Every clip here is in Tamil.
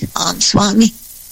ஆம் சுவாமி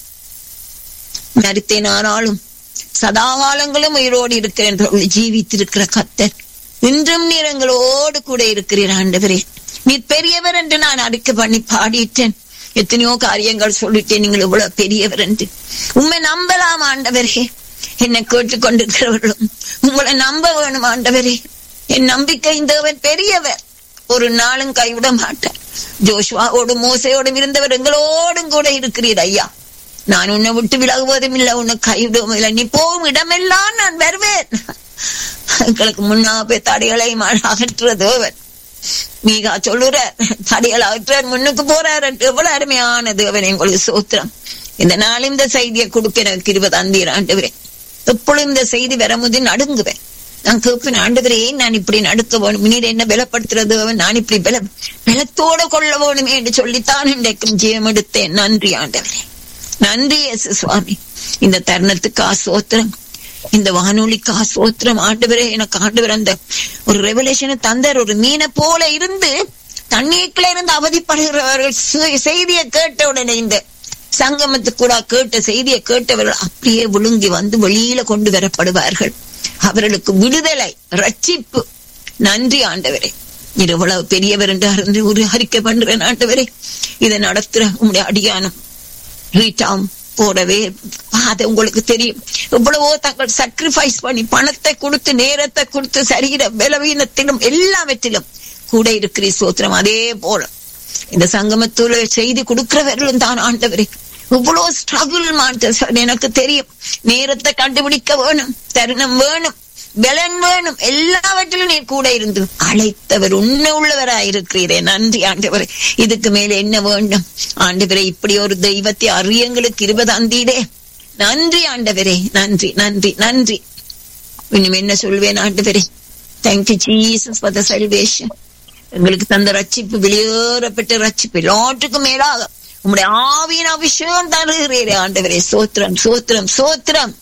மறித்தேன் ஆனாலும் சதாகாலங்களும் உயிரோடு இருக்கிறேன் என்று ஜீவித்திருக்கிற கத்தர் இன்றும் நீர் எங்களோடு கூட இருக்கிறீர் ஆண்டவரே நீர் பெரியவர் என்று நான் அடுக்க பண்ணி பாடிட்டேன் எத்தனையோ காரியங்கள் சொல்லிட்டேன் நீங்கள் இவ்வளவு பெரியவர் என்று உண்மை நம்பலாம் ஆண்டவரே என்னை கேட்டுக்கொண்டிருக்கிறவர்களும் உங்களை நம்ப வேணும் ஆண்டவரே என் நம்பிக்கை தேவன் பெரியவர் ஒரு நாளும் கைவிட மாட்டார் ஜோஷுவாவோடும் மோசையோடும் இருந்தவர் எங்களோடும் கூட இருக்கிறீர் ஐயா நான் உன்னை விட்டு விலகுவதும் இல்லை உன்னை கைவிடுவோம் இல்லை நீ போகும் இடமெல்லாம் நான் வருவேன் எங்களுக்கு முன்னா போய் தடைகளை அகற்றுற தேவன் மீகா சொல்லுற தடைகளை அகற்றார் முன்னுக்கு போறார் எவ்வளவு அருமையான தேவன் எங்களுக்கு சோத்திரம் இந்த நாள் இந்த செய்தியை கொடுக்க எனக்கு இருபது அந்தீர் ஆண்டுவரே எப்பொழுதும் இந்த செய்தி வரும்போது நடுங்குவேன் நான் கேட்பேன் ஆண்டவரே நான் இப்படி நடக்க வேணும் நீர் என்ன பலப்படுத்துறது நான் இப்படி பல பலத்தோட கொள்ள வேணுமே என்று சொல்லித்தான் இன்றைக்கும் ஜெயம் எடுத்தேன் நன்றி ஆண்டவரே நன்றி எஸ் சுவாமி இந்த தருணத்துக்கு ஆசோத்திரம் இந்த வானொலிக்கு ஆசோத்திரம் ஆண்டவரே எனக்கு ஆண்டவர் அந்த ஒரு ரெவலேஷனை தந்தார் ஒரு மீனை போல இருந்து தண்ணீருக்குள்ள இருந்து அவதிப்படுகிறவர்கள் செய்தியை கேட்ட உடனே இந்த சங்கமத்துக்கு கூட கேட்ட செய்தியை கேட்டவர்கள் அப்படியே விழுங்கி வந்து வெளியில கொண்டு வரப்படுவார்கள் அவர்களுக்கு விடுதலை ரட்சிப்பு நன்றி ஆண்டவரே இது இவ்வளவு பெரியவர் என்று ஒரு அறிக்கை பண்றேன் ஆண்டவரே இதை நடத்துற உங்களுடைய அடியானம் ரீட்டாம் போடவே அது உங்களுக்கு தெரியும் எவ்வளவோ தங்கள் சாக்ரிஃபைஸ் பண்ணி பணத்தை கொடுத்து நேரத்தை கொடுத்து சரீர பலவீனத்திலும் எல்லாவற்றிலும் கூட இருக்கிற சோத்திரம் அதே போல இந்த சங்கமத்துல செய்தி கொடுக்கிறவர்களும் தான் ஆண்டவரே இவ்வளவு ஸ்ட்ரகிள் மாட்ட எனக்கு தெரியும் நேரத்தை கண்டுபிடிக்க வேணும் தருணம் வேணும் பலன் வேணும் எல்லாவற்றிலும் நீ கூட இருந்து அழைத்தவர் உண்மை உள்ளவராயிருக்கிறீரே நன்றி ஆண்டவரே இதுக்கு மேல என்ன வேண்டும் ஆண்டவரே இப்படி ஒரு தெய்வத்தை அறியங்களுக்கு இருபது அந்தீடே நன்றி ஆண்டவரே நன்றி நன்றி நன்றி இன்னும் என்ன சொல்வேன் ஆண்டவரே thank you Jesus for the salvation எங்களுக்கு தந்த ரட்சிப்பு வெளியேறப்பட்ட ரட்சிப்பு எல்லாத்துக்கும் மேலாக உங்களுடைய ஆவியின் அபிஷேகம் தருகிறீரே ஆண்டவரே சோத்திரம் சோத்திரம் சோத்திரம்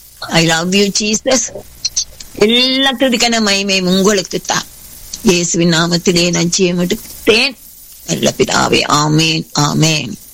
ஐ லவ் யூ ஜீசஸ் எல்லாத்துக்கான மகிமை உங்களுக்கு தான் இயேசுவின் நாமத்திலே நான் ஜெயம் எடுத்தேன் நல்ல பிதாவே ஆமேன் ஆமேன்